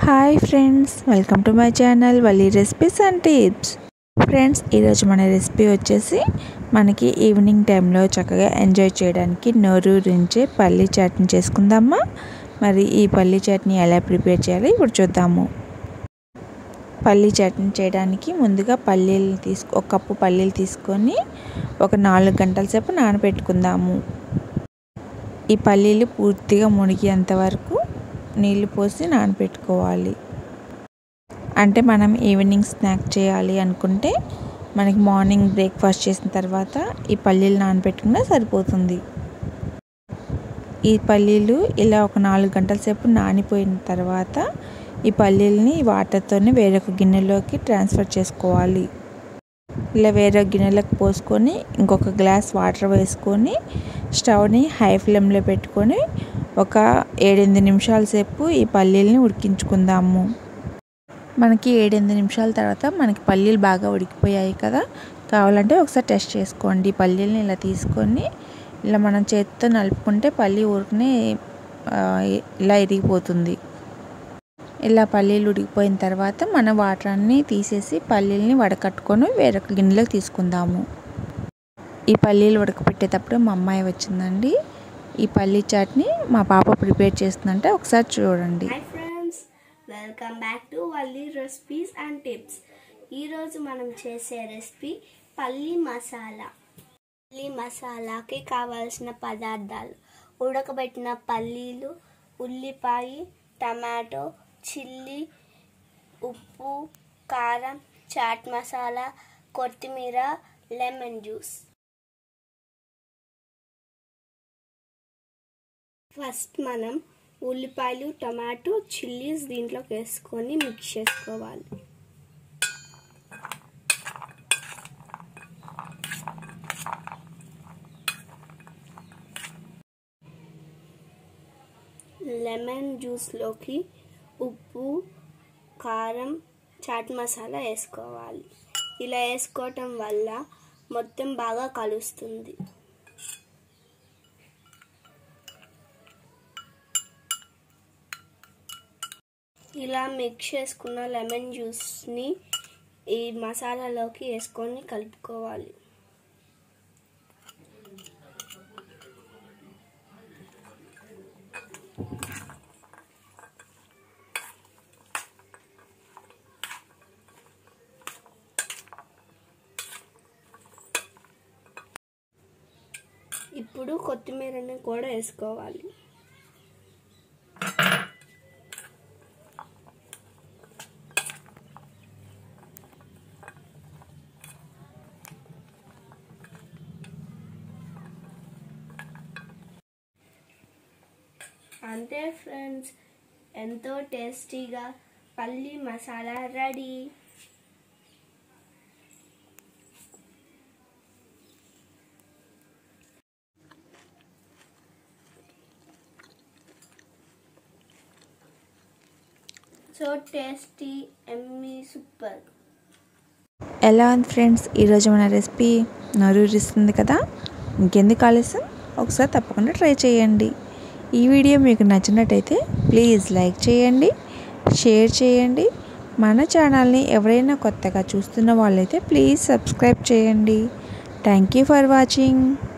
hi friends welcome to my channel Valli recipes and tips friends ఈరోజు మన recipe వచ్చేసి మనకి ఈవినింగ్ టైంలో చక్కగా ఎంజాయ్ చేయడానికి నోరూరించే పల్లీ చట్నీ చేసుకుందామా మరి ఈ పల్లీ చట్నీ ఎలా ప్రిపేర్ చేయాలో ఇప్పుడు చూద్దాము పల్లీ చట్నీ చేయడానికి ముందుగా పల్లీలు తీసుకు ఒక కప్పు పల్లీలు తీసుకొని ఒక నాలుగు గంటల సేపు నానబెట్టుకుందాము ఈ పల్లీలు పూర్తిగా మునిగేంత వరకు నీళ్లు పోసి నానబెట్టుకోవాలి అంటే మనం ఈవినింగ్ స్నాక్ చేయాలి అనుకుంటే మనకి మార్నింగ్ బ్రేక్ఫాస్ట్ చేసిన తర్వాత ఈ పల్లీలు నానబెట్టుకున్నా సరిపోతుంది ఈ పల్లీలు ఇలా ఒక నాలుగు గంటల సేపు నానిపోయిన తర్వాత ఈ పల్లీలని వాటర్తోనే వేరొక గిన్నెలోకి ట్రాన్స్ఫర్ చేసుకోవాలి ఇలా వేరే గిన్నెలకు పోసుకొని ఇంకొక గ్లాస్ వాటర్ వేసుకొని స్టవ్ని హై ఫ్లేమ్లో పెట్టుకొని ఒక ఏడెనిమిది నిమిషాల సేపు ఈ పల్లీలని ఉడికించుకుందాము మనకి ఏడెనిమిది నిమిషాల తర్వాత మనకి పల్లీలు బాగా ఉడికిపోయాయి కదా కావాలంటే ఒకసారి టెస్ట్ చేసుకోండి పల్లీలని ఇలా తీసుకొని ఇలా మనం చేతితో నలుపుకుంటే పల్లీ ఊరికనే ఇలా ఇరిగిపోతుంది ఇలా పల్లీలు ఉడికిపోయిన తర్వాత మన వాటర్ అన్నీ తీసేసి పల్లీలని వడకట్టుకొని వేరొక గిన్నెలోకి తీసుకుందాము ఈ పల్లీలు ఉడకపెట్టేటప్పుడు మా అమ్మాయి వచ్చిందండి ఈ పల్లీ చట్నీ మా పాప ప్రిపేర్ చేస్తుందంటే ఒకసారి చూడండి hi friends welcome back to Valli recipes and tips ఈరోజు మనం చేసే రెసిపీ పల్లి మసాలా పల్లి మసాలాకి కావాల్సిన పదార్థాలు ఉడకబెట్టిన పల్లీలు ఉల్లిపాయ టమాటో చిల్లీ ఉప్పు కారం చాట్ మసాలా కొత్తిమీర లెమన్ జ్యూస్ ఫస్ట్ మనం ఉల్లిపాయలు టమాటో చిల్లీస్ దీంట్లోకి వేసుకొని మిక్స్ చేసుకోవాలి లెమన్ జ్యూస్లోకి ఉప్పు కారం చాట్ మసాలా వేసుకోవాలి ఇలా వేసుకోవటం వల్ల మొత్తం బాగా కలుస్తుంది ఇలా మిక్స్ చేసుకున్న లెమన్ జ్యూస్ని ఈ మసాలాలోకి వేసుకొని కలుపుకోవాలి ఇప్పుడు కొత్తిమీరని కూడా వేసుకోవాలి అంతే ఫ్రెండ్స్ ఎంతో టేస్టీగా పల్లి masala ready so tasty yummy super ఎలా ఉంది ఫ్రెండ్స్ ఈరోజు మన రెసిపీ నరూరిస్తుంది కదా ఇంకెందుకు ఆలస్యం ఒకసారి తప్పకుండా ట్రై చేయండి ఈ వీడియో మీకు నచ్చినట్టయితే ప్లీజ్ లైక్ చేయండి షేర్ చేయండి మన ఛానల్ని ఎవరైనా కొత్తగా చూస్తున్న వాళ్ళైతే ప్లీజ్ సబ్స్క్రైబ్ చేయండి థ్యాంక్ యూ ఫర్ వాచింగ్